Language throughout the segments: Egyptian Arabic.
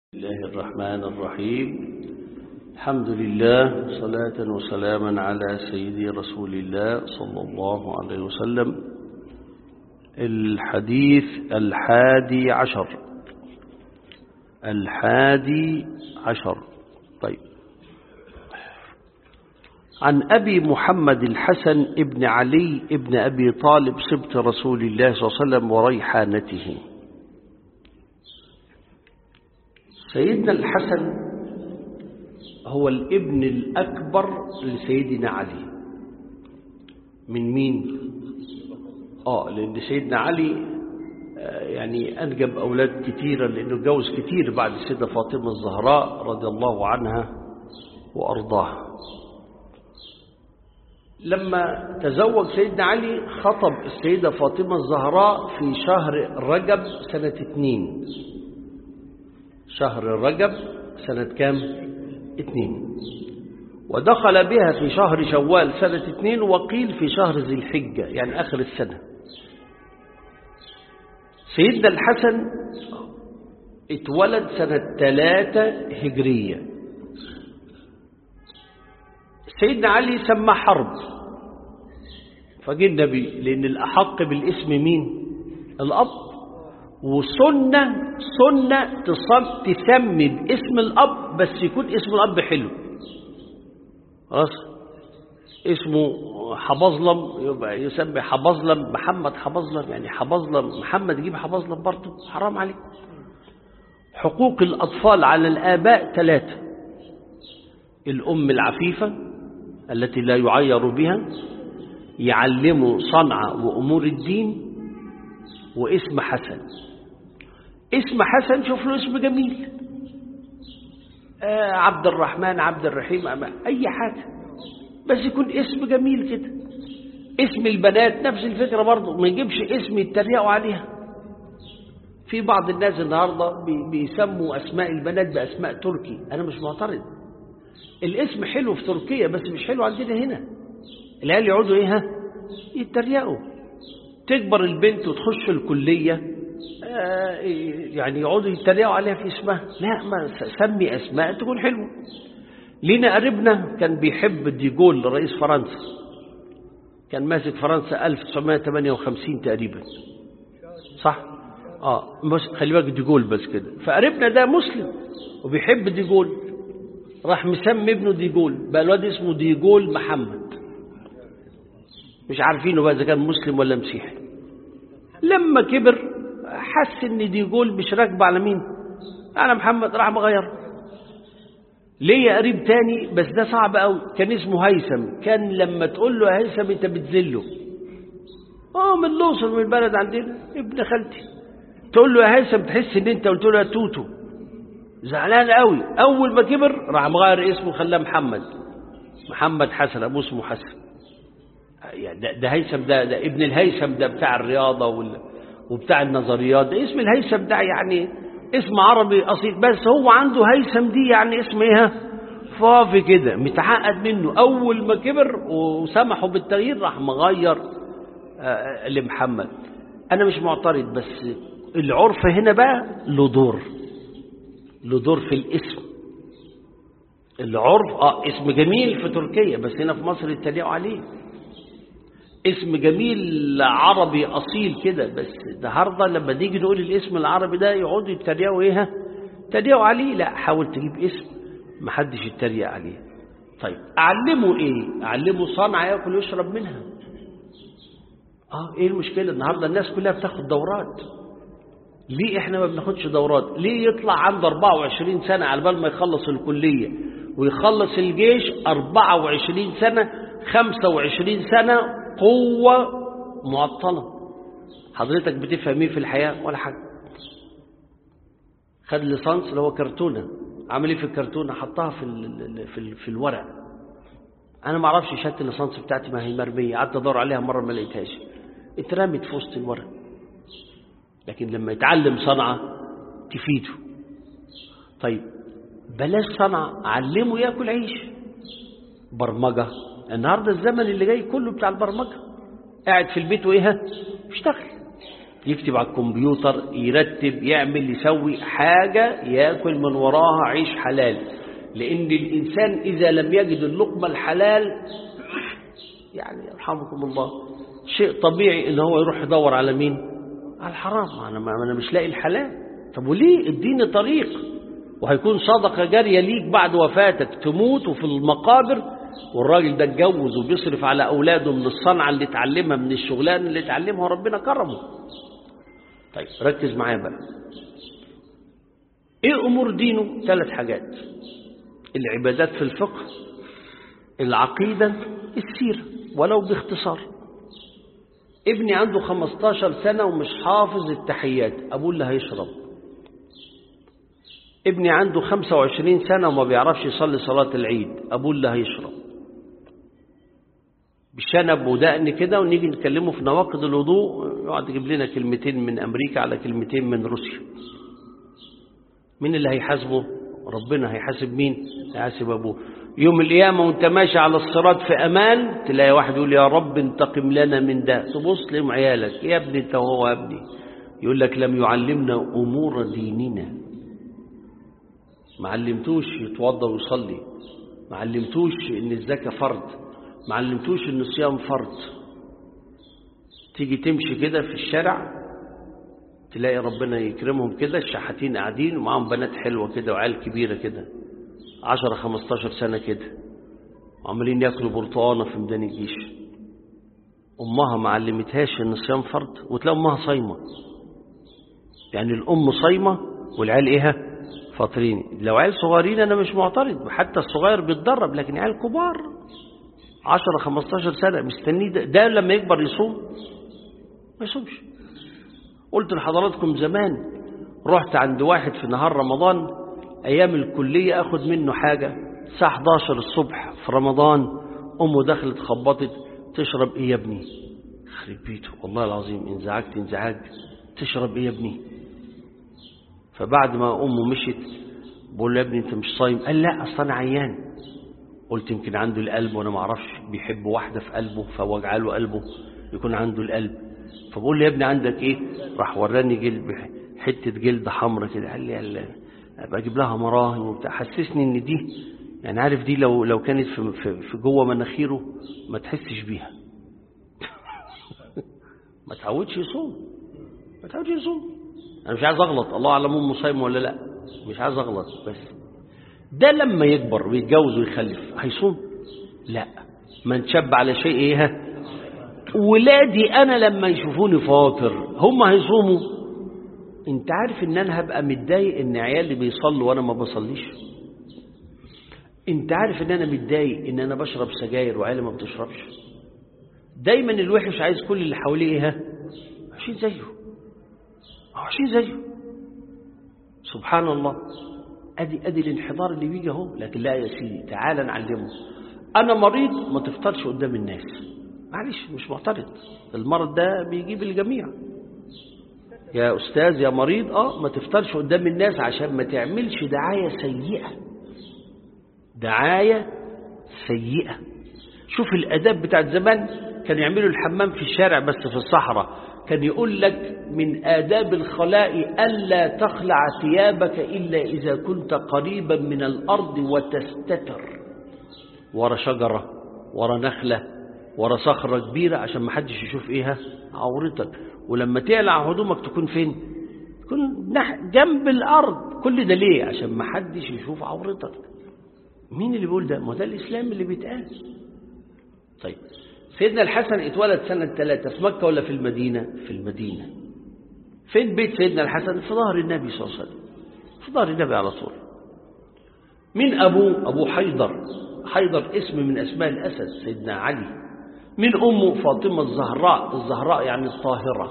الله الرحمن الرحيم الحمد لله صلاة وسلاما على سيدي رسول الله صلى الله عليه وسلم الحديث الحادي عشر الحادي عشر طيب عن أبي محمد الحسن ابن علي ابن أبي طالب سبت رسول الله صلى الله عليه وسلم وريحانته سيدنا الحسن هو الابن الأكبر لسيدنا علي من مين؟ آه لأن سيدنا علي آه يعني أنجب أولاد كثيرا لأنه جوز كثير بعد السيدة فاطمة الزهراء رضي الله عنها وأرضاها لما تزوج سيدنا علي خطب السيدة فاطمة الزهراء في شهر رجب سنة اثنين شهر رجب سنة كام اثنين ودخل بها في شهر شوال سنة اثنين وقيل في شهر ذي الحجة يعني آخر السنة سيدنا الحسن اتولد سنة ثلاثة هجرية سيدنا علي سمى حرب فجي النبي لأن الأحق بالاسم مين الأب وسنة سنة تسمي باسم الأب بس يكون اسم الأب حلو خلاص اسمه حبظلم يبقى يسمي حبظلم محمد حبظلم يعني حبظلم محمد يجيب حبظلم برضه حرام عليك حقوق الأطفال على الآباء ثلاثة الأم العفيفة التي لا يعير بها يعلموا صنعة وأمور الدين واسم حسن اسم حسن شوف له اسم جميل آه عبد الرحمن عبد الرحيم أي حاجة بس يكون اسم جميل كده اسم البنات نفس الفكرة برضه ما يجيبش اسم يتريقوا عليها في بعض الناس النهاردة بيسموا أسماء البنات بأسماء تركي أنا مش معترض الاسم حلو في تركيا بس مش حلو عندنا هنا العيال يقعدوا ايه ها يتريقوا تكبر البنت وتخش الكلية آه يعني يقعدوا يتريقوا عليها في اسمها لا ما سمي أسماء تكون حلوة لينا قريبنا كان بيحب ديجول رئيس فرنسا كان ماسك فرنسا 1958 تقريبا صح اه خلي بالك ديجول بس كده فقريبنا ده مسلم وبيحب ديجول راح مسمي ابنه ديجول بقى الواد اسمه ديجول محمد مش عارفينه بقى اذا كان مسلم ولا مسيحي لما كبر حس ان ديجول مش راكبه على مين على محمد راح مغير ليا قريب تاني بس ده صعب قوي كان اسمه هيثم كان لما تقول له يا هيثم انت بتذله اه من الاقصر من البلد عندنا ابن خالتي تقول له يا هيثم تحس ان انت قلت له يا توتو زعلان قوي اول ما كبر راح مغير اسمه خلاه محمد محمد حسن ابوه اسمه حسن يعني ده, ده هيثم ده, ده ابن الهيثم ده بتاع الرياضه وال وبتاع النظريات ده اسم الهيثم ده يعني اسم عربي اصيل بس هو عنده هيثم دي يعني اسم ايه فافي كده متعقد منه اول ما كبر وسمحوا بالتغيير راح مغير لمحمد انا مش معترض بس العرف هنا بقى له دور له دور في الاسم العرف اه اسم جميل في تركيا بس هنا في مصر يتريقوا عليه اسم جميل عربي اصيل كده بس النهارده لما نيجي نقول الاسم العربي ده يقعدوا يتريقوا ايه يتريقوا عليه لا حاول تجيب اسم ما حدش يتريق عليه طيب اعلمه ايه اعلمه صنعه ياكل ويشرب منها اه ايه المشكله النهارده الناس كلها بتاخد دورات ليه احنا ما بناخدش دورات ليه يطلع عنده 24 سنة على بال ما يخلص الكلية ويخلص الجيش 24 سنة 25 سنة قوة معطلة حضرتك بتفهم ايه في الحياة ولا حاجة خد ليسانس اللي هو كرتونة عمل ايه في الكرتونة حطها في ال في, ال في الورق انا ما اعرفش شهاده الليسانس بتاعتي ما هي مرميه قعدت ادور عليها مره ما لقيتهاش اترمت في وسط الورق لكن لما يتعلم صنعة تفيده طيب بلاش صنعة علمه ياكل عيش برمجة النهاردة الزمن اللي جاي كله بتاع البرمجة قاعد في البيت وايه اشتغل يكتب على الكمبيوتر يرتب يعمل يسوي حاجة ياكل من وراها عيش حلال لأن الإنسان إذا لم يجد اللقمة الحلال يعني يرحمكم الله شيء طبيعي إن هو يروح يدور على مين على الحرام أنا, ما أنا مش لاقي الحلال طب وليه اديني طريق وهيكون صدقة جارية ليك بعد وفاتك تموت وفي المقابر والراجل ده اتجوز وبيصرف على أولاده من الصنعة اللي اتعلمها من الشغلانة اللي اتعلمها وربنا كرمه طيب ركز معايا بقى ايه امور دينه ثلاث حاجات العبادات في الفقه العقيدة السيرة ولو باختصار ابني عنده 15 سنة ومش حافظ التحيات أبوه اللي هيشرب ابني عنده 25 سنة وما بيعرفش يصلي صلاة العيد أبوه اللي هيشرب بشنب ودقن كده ونيجي نكلمه في نواقض الوضوء يقعد يجيب لنا كلمتين من أمريكا على كلمتين من روسيا مين اللي هيحاسبه ربنا هيحاسب مين هيحاسب أبوه يوم القيامة وانت ماشي على الصراط في أمان تلاقي واحد يقول يا رب انتقم لنا من ده تبص لهم عيالك يا ابني انت وهو يا ابني يقول لك لم يعلمنا أمور ديننا ما علمتوش يتوضى ويصلي ما علمتوش ان الزكاة فرض ما علمتوش ان الصيام فرض تيجي تمشي كده في الشارع تلاقي ربنا يكرمهم كده الشحاتين قاعدين ومعاهم بنات حلوة كده وعيال كبيرة كده عشرة خمستاشر سنة كده وعمالين ياكلوا برتقانة في ميدان الجيش أمها ما علمتهاش إن الصيام فرض وتلاقي أمها صايمة يعني الأم صايمة والعيال إيه فاطرين لو عيال صغيرين أنا مش معترض حتى الصغير بيتدرب لكن عيال كبار عشرة خمستاشر سنة مستنيه ده, ده لما يكبر يصوم ما يصومش قلت لحضراتكم زمان رحت عند واحد في نهار رمضان أيام الكلية أخد منه حاجة الساعة 11 الصبح في رمضان أمه دخلت خبطت تشرب إيه يا ابني خرب بيته والله العظيم انزعجت انزعاج تشرب إيه يا ابني فبعد ما أمه مشت بقول له يا ابني أنت مش صايم قال لا أصلا أنا عيان قلت يمكن عنده القلب وأنا ما اعرفش بيحب واحدة في قلبه فوجع له قلبه يكون عنده القلب فبقول له يا ابني عندك إيه راح وراني جلد حتة جلد حمرا كده قال لي قال ابقى اجيب لها مراهم وبتاع حسسني ان دي يعني عارف دي لو لو كانت في في, في جوه مناخيره ما تحسش بيها ما تعودش يصوم ما تعودش يصوم انا مش عايز اغلط الله اعلم امه صايم ولا لا مش عايز اغلط بس ده لما يكبر ويتجوز ويخلف هيصوم لا من شب على شيء ايه ولادي انا لما يشوفوني فاطر هم هيصوموا انت عارف ان انا هبقى متضايق ان عيالي بيصلوا وانا ما بصليش انت عارف ان انا متضايق ان انا بشرب سجاير وعيالي ما بتشربش دايما الوحش عايز كل اللي حواليه ايه عايشين زيه عايشين زيه سبحان الله ادي ادي الانحدار اللي بيجي اهو لكن لا يا سيدي تعال نعلمه انا مريض ما تفطرش قدام الناس معلش مش معترض المرض ده بيجيب الجميع يا أستاذ يا مريض آه ما تفطرش قدام الناس عشان ما تعملش دعاية سيئة دعاية سيئة شوف الأداب بتاعت زمان كانوا يعملوا الحمام في الشارع بس في الصحراء كان يقول لك من آداب الخلاء ألا تخلع ثيابك إلا إذا كنت قريبا من الأرض وتستتر ورا شجرة ورا نخلة ورا صخرة كبيرة عشان ما حدش يشوف إيها عورتك ولما تقلع هدومك تكون فين تكون جنب الأرض كل ده ليه عشان ما حدش يشوف عورتك مين اللي بيقول ده ما ده الإسلام اللي بيتقال طيب سيدنا الحسن اتولد سنة ثلاثة في مكة ولا في المدينة في المدينة فين بيت سيدنا الحسن في ظهر النبي صلى الله عليه وسلم في ظهر النبي على طول مين أبوه أبوه حيدر حيدر اسم من أسماء الأسد سيدنا علي من أمه فاطمة الزهراء الزهراء يعني الطاهرة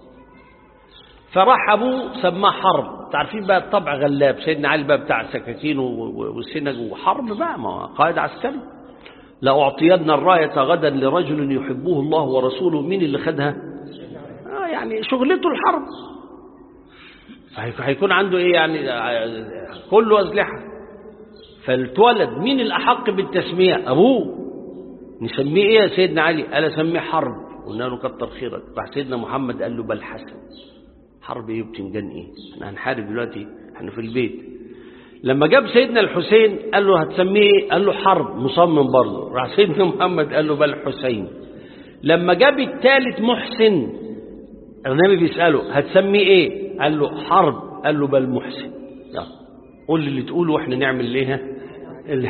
فراح أبوه سماه حرب تعرفين بقى الطبع غلاب سيدنا علي بقى بتاع السكاكين والسنج وحرب بقى ما قائد عسكري لأعطين الراية غدا لرجل يحبه الله ورسوله مين اللي خدها آه يعني شغلته الحرب هيكون عنده ايه يعني كله أسلحة فالتولد مين الأحق بالتسمية أبوه نسميه ايه يا سيدنا علي قال اسميه حرب قلنا له كتر خيرك راح سيدنا محمد قال له بل حسن حرب ايه وبتنجان ايه احنا هنحارب دلوقتي احنا في البيت لما جاب سيدنا الحسين قال له هتسميه ايه قال له حرب مصمم برضه راح سيدنا محمد قال له بل حسين لما جاب الثالث محسن النبي بيسأله هتسميه ايه قال له حرب قال له بل محسن يلا قول لي اللي تقوله واحنا نعمل ليه اللي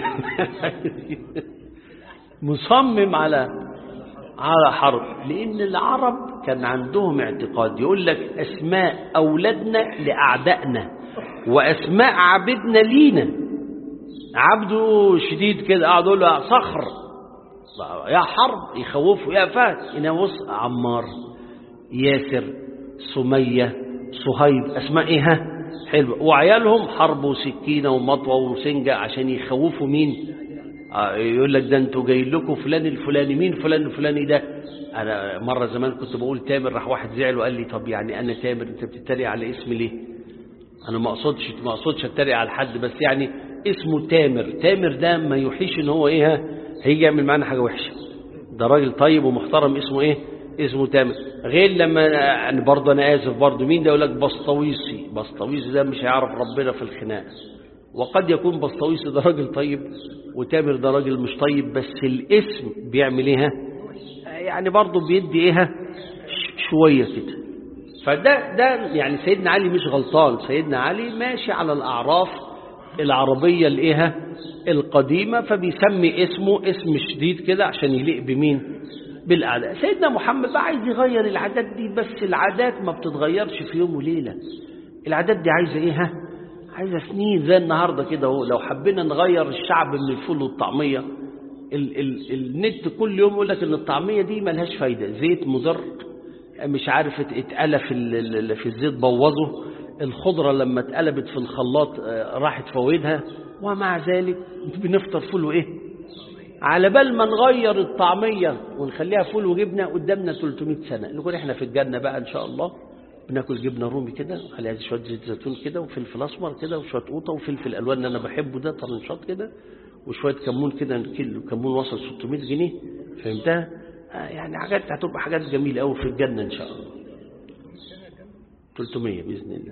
مصمم على على حرب لأن العرب كان عندهم اعتقاد يقول لك أسماء أولادنا لأعدائنا وأسماء عبدنا لينا عبده شديد كده قاعد يقول له صخر يا حرب يخوفه يا فهد ينوص عمار ياسر سمية صهيب أسماء إيه ها حلوة وعيالهم حرب وسكينة ومطوة وسنجة عشان يخوفوا مين يقول لك ده انتوا جايين لكم فلان الفلاني مين فلان الفلاني ده انا مره زمان كنت بقول تامر راح واحد زعل وقال لي طب يعني انا تامر انت بتتريق على اسمي ليه انا ما اقصدش ما اقصدش اتريق على حد بس يعني اسمه تامر تامر ده ما يوحيش ان هو ايه هيجي يعمل معانا حاجه وحشه ده راجل طيب ومحترم اسمه ايه اسمه تامر غير لما انا برضه انا اسف برضه مين ده يقول لك بسطويسي بسطويسي ده مش هيعرف ربنا في الخناق وقد يكون بسطويسي ده راجل طيب وتامر ده راجل مش طيب بس الاسم بيعمل ايه يعني برضه بيدي ايه شويه كده فده ده يعني سيدنا علي مش غلطان سيدنا علي ماشي على الاعراف العربيه الايه القديمه فبيسمي اسمه اسم شديد كده عشان يليق بمين بالاعداء سيدنا محمد بقى عايز يغير العادات دي بس العادات ما بتتغيرش في يوم وليله العادات دي عايزه ايه عايزه سنين زي النهارده كده اهو لو حبينا نغير الشعب من الفول والطعميه ال ال النت كل يوم يقول لك ان الطعميه دي ملهاش فايده زيت مضر مش عارف اتقلى في في الزيت بوظه الخضره لما اتقلبت في الخلاط راحت فويدها ومع ذلك بنفطر فول وايه على بال ما نغير الطعميه ونخليها فول وجبنه قدامنا 300 سنه نكون احنا في الجنه بقى ان شاء الله بناكل جبنه رومي كده وخليها شويه زيت زيتون كده وفلفل اسمر كده وشويه قوطه وفلفل الوان اللي انا بحبه ده طرنشات كده وشويه كمون كده كيلو كمون وصل 600 جنيه فهمتها آه يعني حاجات هتبقى حاجات جميله قوي في الجنه ان شاء الله 300 باذن الله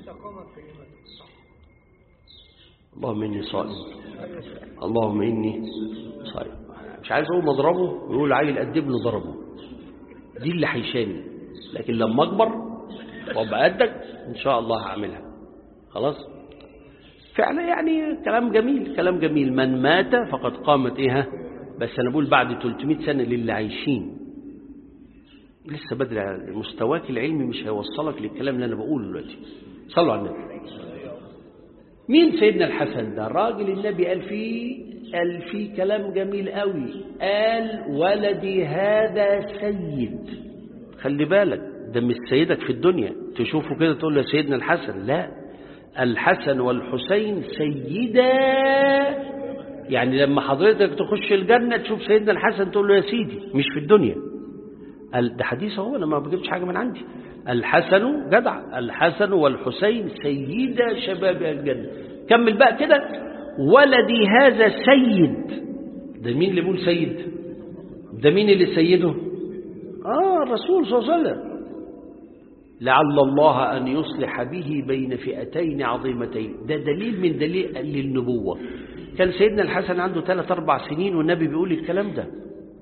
اللهم اني صائم اللهم اني صائم مش عايز اقول مضربه ويقول عيل قد ابنه ضربه دي اللي هيشاني لكن لما اكبر وابقى قدك ان شاء الله هعملها خلاص فعلا يعني كلام جميل كلام جميل من مات فقد قامت ايه بس انا بقول بعد 300 سنه للي عايشين لسه بدري مستواك العلمي مش هيوصلك للكلام اللي انا بقوله دلوقتي صلوا على النبي مين سيدنا الحسن ده راجل النبي قال فيه قال فيه كلام جميل قوي قال ولدي هذا سيد خلي بالك ده مش سيدك في الدنيا تشوفه كده تقول له سيدنا الحسن لا الحسن والحسين سيدا يعني لما حضرتك تخش الجنة تشوف سيدنا الحسن تقول له يا سيدي مش في الدنيا ده حديث هو انا ما بجيبش حاجة من عندي الحسن جدع الحسن والحسين سيدا شباب الجنة كمل بقى كده ولدي هذا سيد ده مين اللي بيقول سيد ده مين اللي سيده اه الرسول صلى الله عليه وسلم لعل الله أن يصلح به بين فئتين عظيمتين ده دليل من دليل للنبوة كان سيدنا الحسن عنده ثلاث أربع سنين والنبي بيقول الكلام ده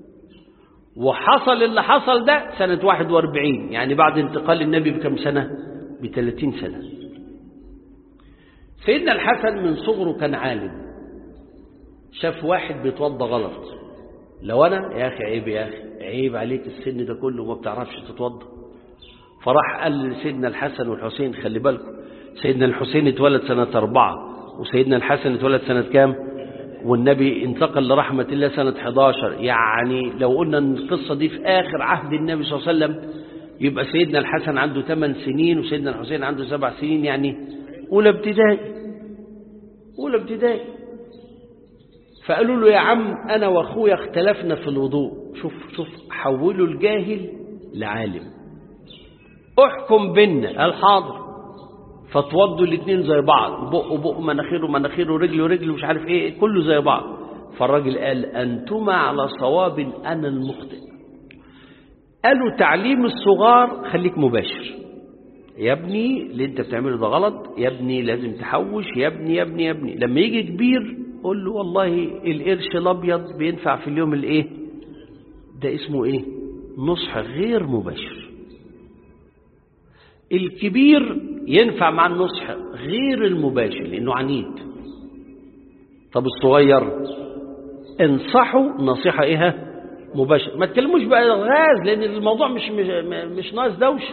وحصل اللي حصل ده سنة 41 يعني بعد انتقال النبي بكم سنة ب 30 سنة سيدنا الحسن من صغره كان عالم شاف واحد بيتوضى غلط لو أنا يا أخي عيب يا أخي عيب عليك السن ده كله ما بتعرفش تتوضى فراح قال لسيدنا الحسن والحسين خلي بالكم سيدنا الحسين اتولد سنة أربعة وسيدنا الحسن اتولد سنة كام والنبي انتقل لرحمة الله سنة 11 يعني لو قلنا ان القصة دي في آخر عهد النبي صلى الله عليه وسلم يبقى سيدنا الحسن عنده 8 سنين وسيدنا الحسين عنده 7 سنين يعني أولى ابتدائي أولى ابتدائي فقالوا له يا عم أنا وأخويا اختلفنا في الوضوء شوف شوف حولوا الجاهل لعالم احكم بينا قال حاضر فتوضوا الاثنين زي بعض بق وبق مناخيره مناخيره رجل ورجل مش عارف ايه كله زي بعض فالراجل قال انتما على صواب انا المخطئ قالوا تعليم الصغار خليك مباشر يا ابني اللي انت بتعمله ده غلط يا ابني لازم تحوش يا ابني يا ابني يا ابني لما يجي كبير قول له والله القرش الابيض بينفع في اليوم الايه ده اسمه ايه نصح غير مباشر الكبير ينفع مع النصح غير المباشر لانه عنيد طب الصغير انصحوا نصيحة ايه مباشر ما تكلموش بقى غاز لان الموضوع مش مش, مش ناقص دوشه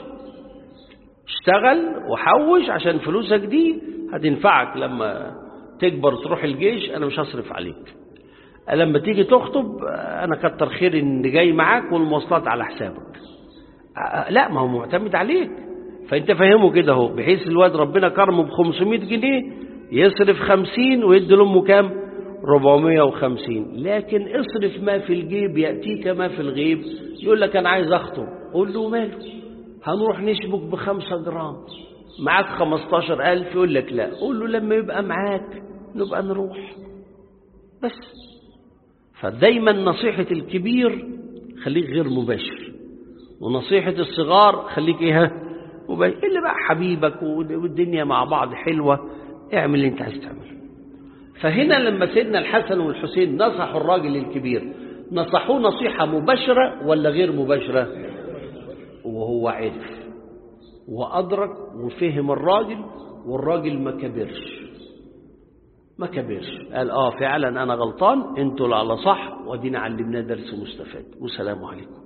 اشتغل وحوش عشان فلوسك دي هتنفعك لما تكبر تروح الجيش انا مش هصرف عليك لما تيجي تخطب انا كتر خير ان جاي معاك والمواصلات على حسابك لا ما هو معتمد عليك فانت فهمه كده اهو بحيث الواد ربنا كرمه ب 500 جنيه يصرف 50 ويدي لامه كام 450 لكن اصرف ما في الجيب يأتيك ما في الغيب يقول لك انا عايز اخطب قول له ماله هنروح نشبك بخمسة جرام معاك خمستاشر ألف يقول لك لا قول له لما يبقى معاك نبقى نروح بس فدايما نصيحة الكبير خليك غير مباشر ونصيحة الصغار خليك ايه مباشر اللي بقى حبيبك والدنيا مع بعض حلوة اعمل اللي انت عايز تعمله فهنا لما سيدنا الحسن والحسين نصحوا الراجل الكبير نصحوه نصيحة مباشرة ولا غير مباشرة وهو عرف وأدرك وفهم الراجل والراجل ما كبرش ما كبرش قال آه فعلا أنا غلطان انتوا اللي على صح ودينا علمنا درس مستفاد والسلام عليكم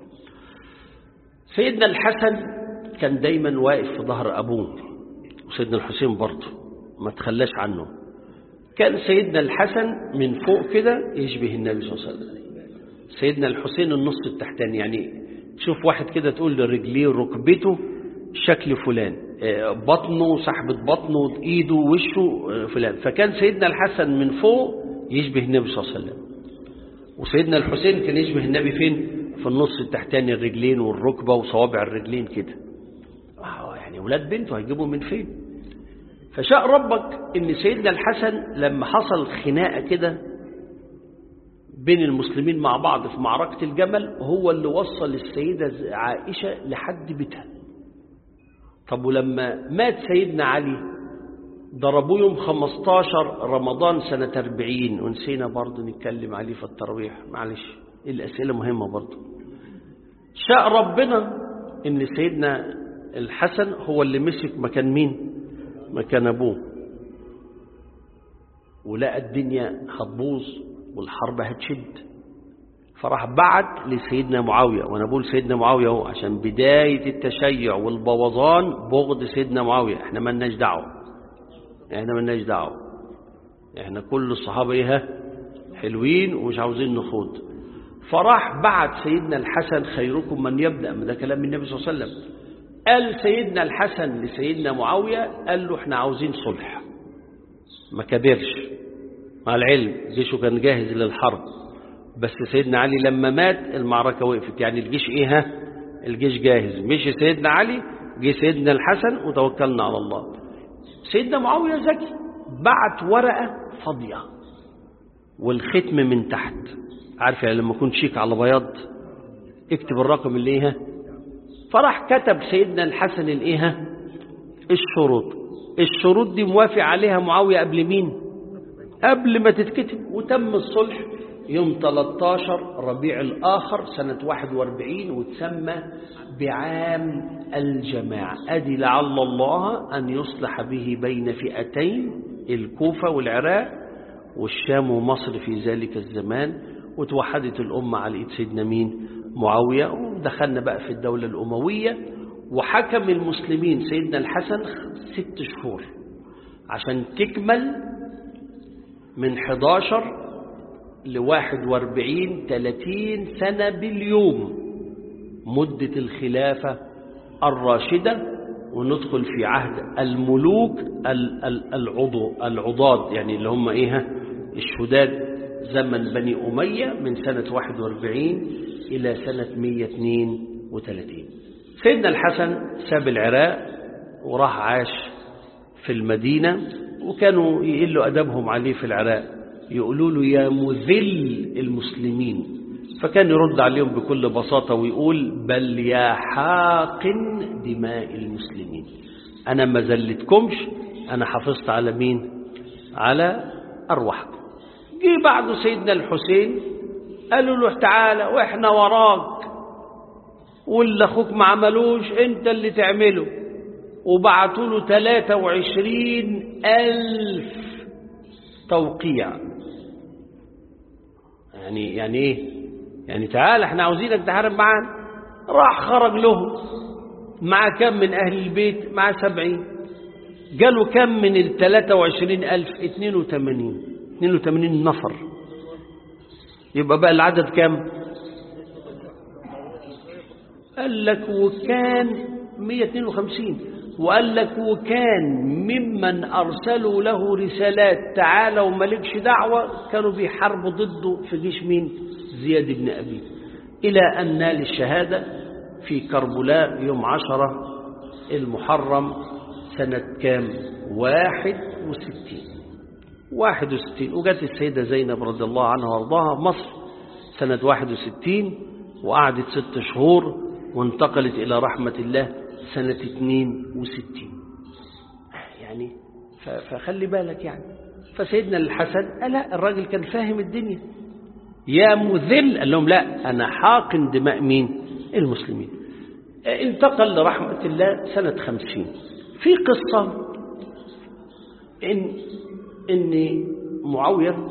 سيدنا الحسن كان دايما واقف في ظهر أبوه وسيدنا الحسين برضه ما تخلاش عنه كان سيدنا الحسن من فوق كده يشبه النبي صلى الله عليه وسلم سيدنا الحسين النص التحتاني يعني تشوف واحد كده تقول لرجليه ركبته شكل فلان بطنه سحبة بطنه ايده وشه فلان فكان سيدنا الحسن من فوق يشبه النبي صلى الله عليه وسلم وسيدنا الحسين كان يشبه النبي فين في النص التحتاني الرجلين والركبة وصوابع الرجلين كده يعني ولاد بنته هيجيبوا من فين فشاء ربك ان سيدنا الحسن لما حصل خناقة كده بين المسلمين مع بعض في معركة الجمل هو اللي وصل السيدة عائشة لحد بيتها طب ولما مات سيدنا علي ضربوه يوم 15 رمضان سنة 40 ونسينا برضه نتكلم عليه في التراويح معلش الأسئلة مهمة برضه شاء ربنا ان سيدنا الحسن هو اللي مسك مكان مين مكان أبوه ولقى الدنيا هتبوظ والحرب هتشد فراح بعت لسيدنا معاوية وأنا بقول سيدنا معاوية هو عشان بداية التشيع والبوظان بغض سيدنا معاوية احنا ملناش دعوة احنا ملناش دعوة احنا كل الصحابة ايه حلوين ومش عاوزين نخوض فراح بعت سيدنا الحسن خيركم من يبدأ ما ده كلام النبي صلى الله عليه وسلم قال سيدنا الحسن لسيدنا معاوية قال له احنا عاوزين صلح ما كبرش مع العلم جيشه كان جاهز للحرب بس سيدنا علي لما مات المعركة وقفت يعني الجيش ايه ها الجيش جاهز مشي سيدنا علي جه سيدنا الحسن وتوكلنا على الله سيدنا معاوية ذكي بعت ورقة فاضية والختم من تحت عارف يعني لما يكون شيك على بياض اكتب الرقم اللي ايه فراح كتب سيدنا الحسن الايه الشروط الشروط دي موافق عليها معاوية قبل مين قبل ما تتكتب وتم الصلح يوم 13 ربيع الآخر سنة 41 وتسمى بعام الجماعة أدي لعل الله أن يصلح به بين فئتين الكوفة والعراق والشام ومصر في ذلك الزمان وتوحدت الأمة على إيد سيدنا مين معاوية ودخلنا بقى في الدولة الأموية وحكم المسلمين سيدنا الحسن ست شهور عشان تكمل من 11 لواحد واربعين تلاتين سنة باليوم مدة الخلافة الراشدة وندخل في عهد الملوك العضو العضاد يعني اللي هم ايه الشداد زمن بني أمية من سنة 41 إلى سنة 132 سيدنا الحسن ساب العراق وراح عاش في المدينة وكانوا يقلوا أدبهم عليه في العراق يقولوا له يا مذل المسلمين فكان يرد عليهم بكل بساطة ويقول بل يا حاقن دماء المسلمين أنا ما زلتكمش أنا حافظت على مين على أرواحكم جه بعد سيدنا الحسين قالوا له تعالى وإحنا وراك واللي أخوك ما عملوش أنت اللي تعمله وبعتوا له 23 ألف توقيع يعني يعني ايه يعني تعال احنا عاوزينك تحارب معانا راح خرج لهم مع كم من اهل البيت مع سبعين قالوا كم من ال 23 ألف 82 82 نفر يبقى بقى العدد كم قال لك وكان 152 وقال لك وكان ممن أرسلوا له رسالات تعالى وملكش دعوة كانوا بيحاربوا ضده في جيش مين زياد بن أبي إلى أن نال الشهادة في كربلاء يوم عشرة المحرم سنة كام واحد وستين واحد وستين وجت السيدة زينب رضي الله عنها وارضاها مصر سنة واحد وستين وقعدت ست شهور وانتقلت إلى رحمة الله سنة 62 يعني فخلي بالك يعني فسيدنا الحسن قال لا الراجل كان فاهم الدنيا يا مذل قال لهم لا أنا حاقن دماء مين المسلمين انتقل لرحمة الله سنة 50 في قصة إن إن معاوية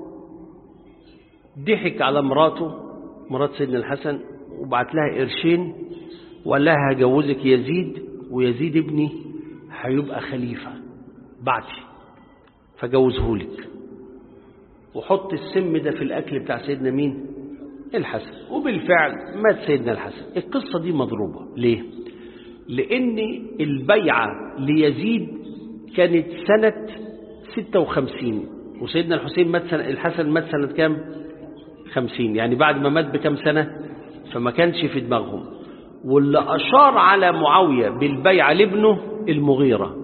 ضحك على مراته مرات سيدنا الحسن وبعت لها قرشين وقال لها هجوزك يزيد ويزيد ابني هيبقى خليفة بعدي فجوزهولك وحط السم ده في الأكل بتاع سيدنا مين الحسن وبالفعل مات سيدنا الحسن القصة دي مضروبة ليه لأن البيعة ليزيد كانت سنة 56 وسيدنا الحسين مات سنة الحسن مات سنة كام 50 يعني بعد ما مات بكام سنة فما كانش في دماغهم واللي أشار على معاوية بالبيعة لابنه المغيرة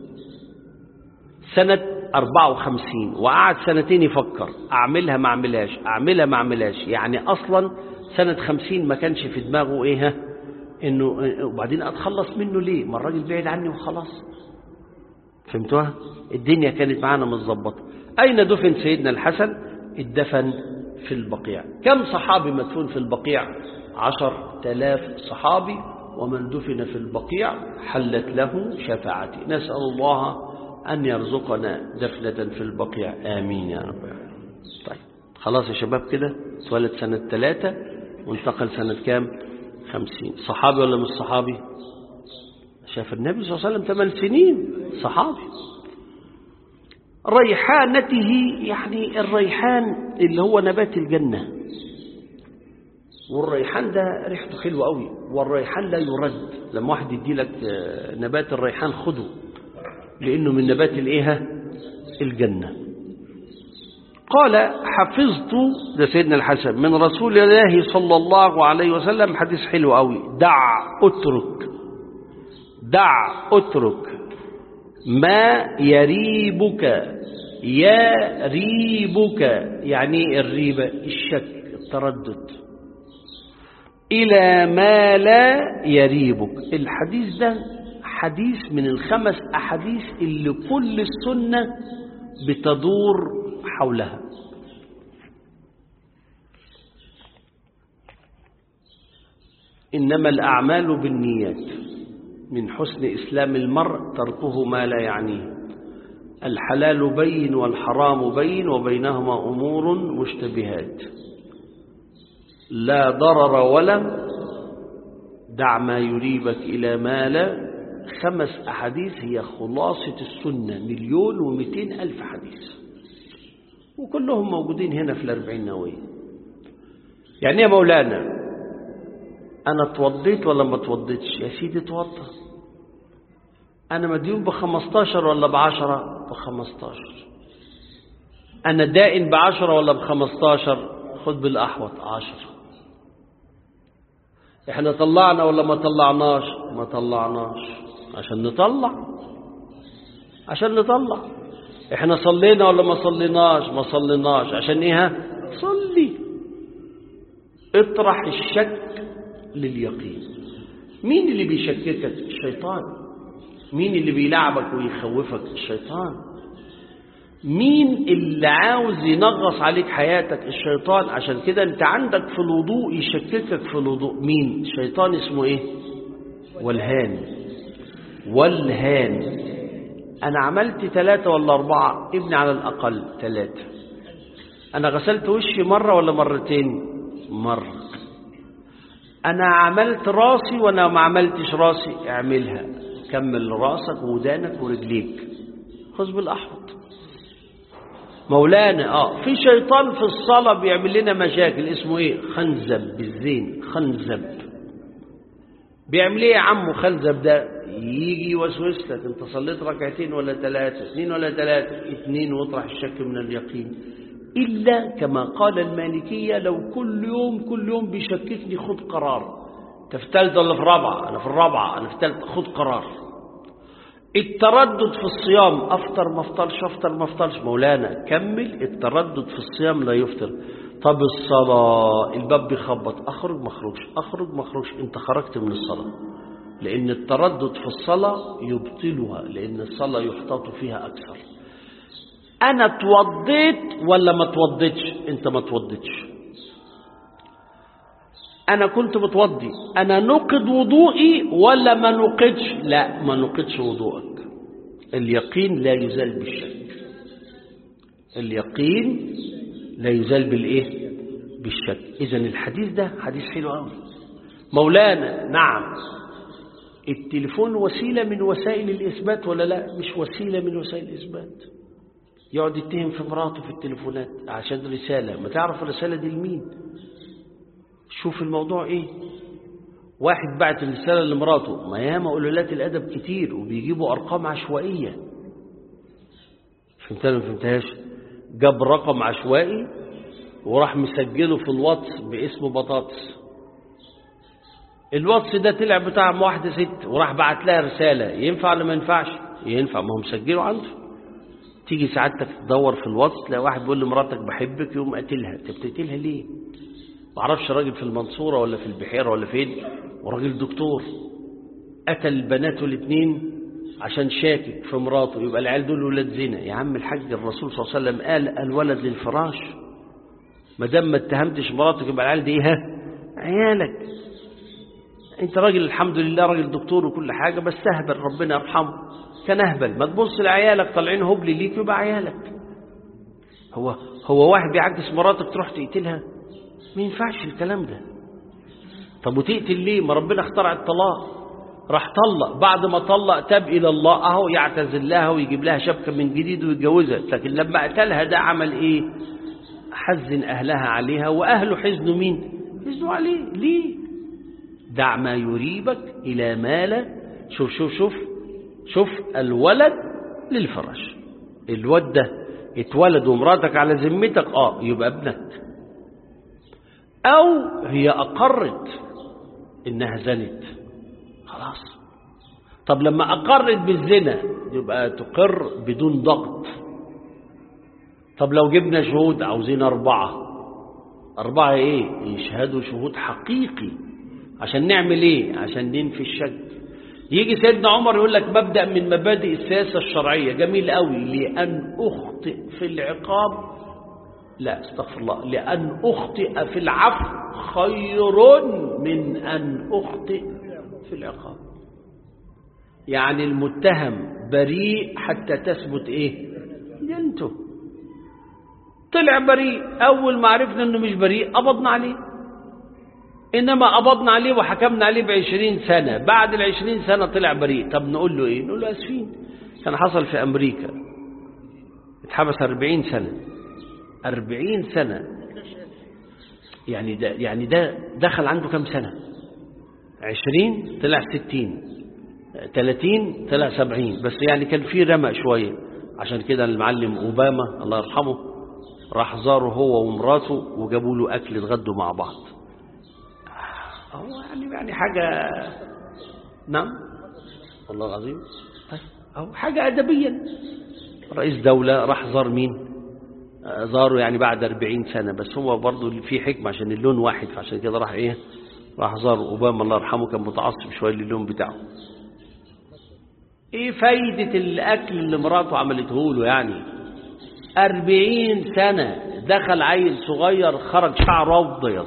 سنة 54 وقعد سنتين يفكر أعملها ما أعملهاش أعملها ما أعملهاش يعني أصلا سنة 50 ما كانش في دماغه إيه ها إنه وبعدين أتخلص منه ليه ما الراجل بعيد عني وخلاص فهمتوها الدنيا كانت معانا متظبطة أين دفن سيدنا الحسن اتدفن في البقيع كم صحابي مدفون في البقيع عشر تلاف صحابي ومن دفن في البقيع حلت له شفاعتي نسأل الله أن يرزقنا دفنة في البقيع آمين يا رب طيب خلاص يا شباب كده اتولد سنة ثلاثة وانتقل سنة كام خمسين صحابي ولا مش صحابي شاف النبي صلى الله عليه وسلم ثمان سنين صحابي ريحانته يعني الريحان اللي هو نبات الجنة والريحان ده ريحته حلوة قوي والريحان لا يرد لما واحد يدي لك نبات الريحان خده لأنه من نبات الإيه الجنة قال حفظت ده سيدنا الحسن من رسول الله صلى الله عليه وسلم حديث حلو قوي دع اترك دع اترك ما يريبك يريبك يعني الريبة الشك التردد إلى ما لا يريبك الحديث ده حديث من الخمس أحاديث اللي كل السنة بتدور حولها إنما الأعمال بالنيات من حسن إسلام المرء تركه ما لا يعنيه الحلال بين والحرام بين وبينهما أمور مشتبهات لا ضرر ولا دع ما يريبك إلى ما لا خمس أحاديث هي خلاصة السنة مليون ومئتين ألف حديث وكلهم موجودين هنا في الأربعين نووية يعني يا مولانا أنا اتوضيت ولا ما اتوضيتش يا سيدي اتوضى أنا مديون بخمستاشر ولا بعشرة بخمستاشر أنا دائن بعشرة ولا بخمستاشر خد بالأحوط عشرة احنا طلعنا ولا ما طلعناش ما طلعناش عشان نطلع عشان نطلع احنا صلينا ولا ما صليناش ما صليناش عشان ايه صلي اطرح الشك لليقين مين اللي بيشككك الشيطان مين اللي بيلعبك ويخوفك الشيطان مين اللي عاوز ينغص عليك حياتك الشيطان عشان كده انت عندك في الوضوء يشككك في الوضوء مين الشيطان اسمه ايه والهان والهان انا عملت ثلاثة ولا اربعة ابني على الاقل ثلاثة انا غسلت وشي مرة ولا مرتين مرة انا عملت راسي وانا ما عملتش راسي اعملها كمل راسك ودانك ورجليك خذ بالاحوط مولانا اه في شيطان في الصلاة بيعمل لنا مشاكل اسمه ايه خنزب بالزين خنزب بيعمل ايه يا عم خنزب ده يجي يوسوس لك انت صليت ركعتين ولا ثلاثة اثنين ولا ثلاثة اثنين واطرح الشك من اليقين إلا كما قال المالكية لو كل يوم كل يوم بيشككني خد قرار انت في ثالثة ولا في رابعة أنا في الرابعة أنا في ثالثة خد قرار التردد في الصيام أفطر ما أفطرش أفطر ما أفطرش مولانا كمل التردد في الصيام لا يفطر طب الصلاة الباب بيخبط أخرج ما أخرجش أخرج ما أخرجش أنت خرجت من الصلاة لأن التردد في الصلاة يبطلها لأن الصلاة يحتاط فيها أكثر أنا توضيت ولا ما توضيتش أنت ما توضيتش أنا كنت متوضي أنا نقد وضوئي ولا ما نقدش لا ما نقدش وضوءك اليقين لا يزال بالشك اليقين لا يزال بالإيه بالشك إذا الحديث ده حديث حلو قوي مولانا نعم التليفون وسيلة من وسائل الإثبات ولا لا مش وسيلة من وسائل الإثبات يقعد يتهم في مراته في التليفونات عشان رسالة ما تعرف الرسالة دي لمين شوف الموضوع ايه واحد بعت الرسالة لمراته ما ياما قلالات الأدب كتير وبيجيبوا أرقام عشوائية فهمتها ما فهمتهاش جاب رقم عشوائي وراح مسجله في الواتس باسم بطاطس الواتس ده طلع بتاع واحدة ست وراح بعت لها رسالة ينفع ولا ما ينفعش ينفع ما هو مسجله عنده تيجي سعادتك تدور في الواتس تلاقي واحد بيقول لمراتك بحبك يقوم قاتلها انت بتقتلها ليه ما اعرفش راجل في المنصورة ولا في البحيرة ولا فين وراجل دكتور قتل بناته الاثنين عشان شاكك في مراته يبقى العيال دول ولاد زنا يا عم الحاج الرسول صلى الله عليه وسلم قال الولد للفراش ما دام ما اتهمتش مراتك يبقى العيال دي ها عيالك انت راجل الحمد لله راجل دكتور وكل حاجة بس تهبل ربنا يرحمه كان اهبل ما تبص لعيالك طالعين هبل ليك يبقى عيالك هو هو واحد بيعكس مراتك تروح تقتلها ما ينفعش الكلام ده طب وتقتل ليه ما ربنا اخترع الطلاق راح طلق بعد ما طلق تاب الى الله اهو يعتزل لها ويجيب لها شبكه من جديد ويتجوزها لكن لما قتلها ده عمل ايه حزن اهلها عليها واهله حزنوا مين حزنوا عليه ليه دع ما يريبك الى ما لا شوف شوف شوف شوف الولد للفراش الواد ده اتولد ومراتك على ذمتك اه يبقى ابنك أو هي أقرت إنها زنت خلاص طب لما أقرت بالزنا يبقى تقر بدون ضغط طب لو جبنا شهود عاوزين أربعة أربعة إيه يشهدوا شهود حقيقي عشان نعمل إيه عشان ننفي الشك يجي سيدنا عمر يقول لك مبدأ من مبادئ السياسة الشرعية جميل قوي لأن أخطئ في العقاب لا استغفر الله لأن أخطئ في العفو خير من أن أخطئ في العقاب يعني المتهم بريء حتى تثبت إيه دينته طلع بريء أول ما عرفنا أنه مش بريء قبضنا عليه إنما قبضنا عليه وحكمنا عليه بعشرين سنة بعد العشرين سنة طلع بريء طب نقول له إيه نقول له أسفين كان حصل في أمريكا اتحبس أربعين سنة أربعين سنة يعني ده يعني ده دخل عنده كم سنة عشرين طلع ستين تلاتين طلع سبعين بس يعني كان في رمق شوية عشان كده المعلم أوباما الله يرحمه راح زاره هو ومراته وجابوا له أكل اتغدوا مع بعض هو يعني يعني حاجة نعم والله العظيم طيب أو حاجة أدبيا رئيس دولة راح زار مين زاروا يعني بعد 40 سنة بس هو برضه في حكمة عشان اللون واحد فعشان كده راح ايه راح زار أوباما الله يرحمه كان متعصب شوية للون بتاعه ايه فايدة الأكل اللي مراته عملته له يعني أربعين سنة دخل عيل صغير خرج شعره أبيض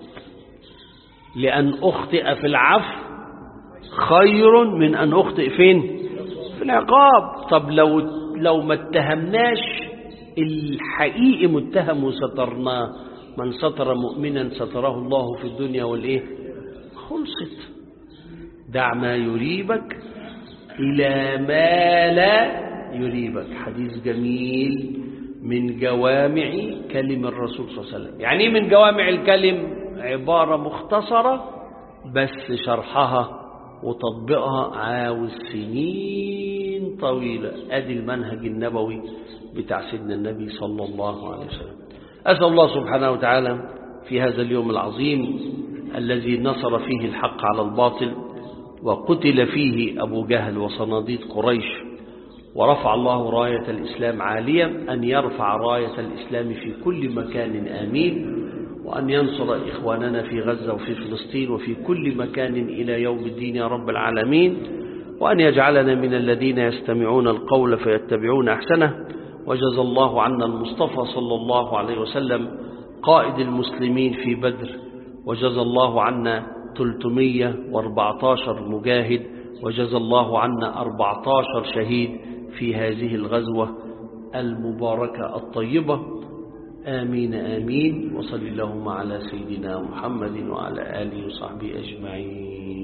لأن أخطئ في العفو خير من أن أخطئ فين في العقاب طب لو لو ما اتهمناش الحقيقي متهم وسترناه من ستر مؤمنا ستره الله في الدنيا والإيه خلصت دع ما يريبك إلى ما لا يريبك حديث جميل من جوامع كلم الرسول صلى الله عليه وسلم يعني من جوامع الكلم عبارة مختصرة بس شرحها وتطبيقها عاوز سنين طويلة أدي المنهج النبوي بتاع سيدنا النبي صلى الله عليه وسلم أسأل الله سبحانه وتعالى في هذا اليوم العظيم الذي نصر فيه الحق على الباطل وقتل فيه أبو جهل وصناديد قريش ورفع الله راية الإسلام عاليا أن يرفع راية الإسلام في كل مكان آمين وأن ينصر إخواننا في غزة وفي فلسطين وفي كل مكان إلى يوم الدين يا رب العالمين وأن يجعلنا من الذين يستمعون القول فيتبعون أحسنه وجزى الله عنا المصطفى صلى الله عليه وسلم قائد المسلمين في بدر وجزى الله عنا 314 مجاهد وجزى الله عنا 14 شهيد في هذه الغزوة المباركة الطيبة آمين آمين وصل اللهم على سيدنا محمد وعلى آله وصحبه أجمعين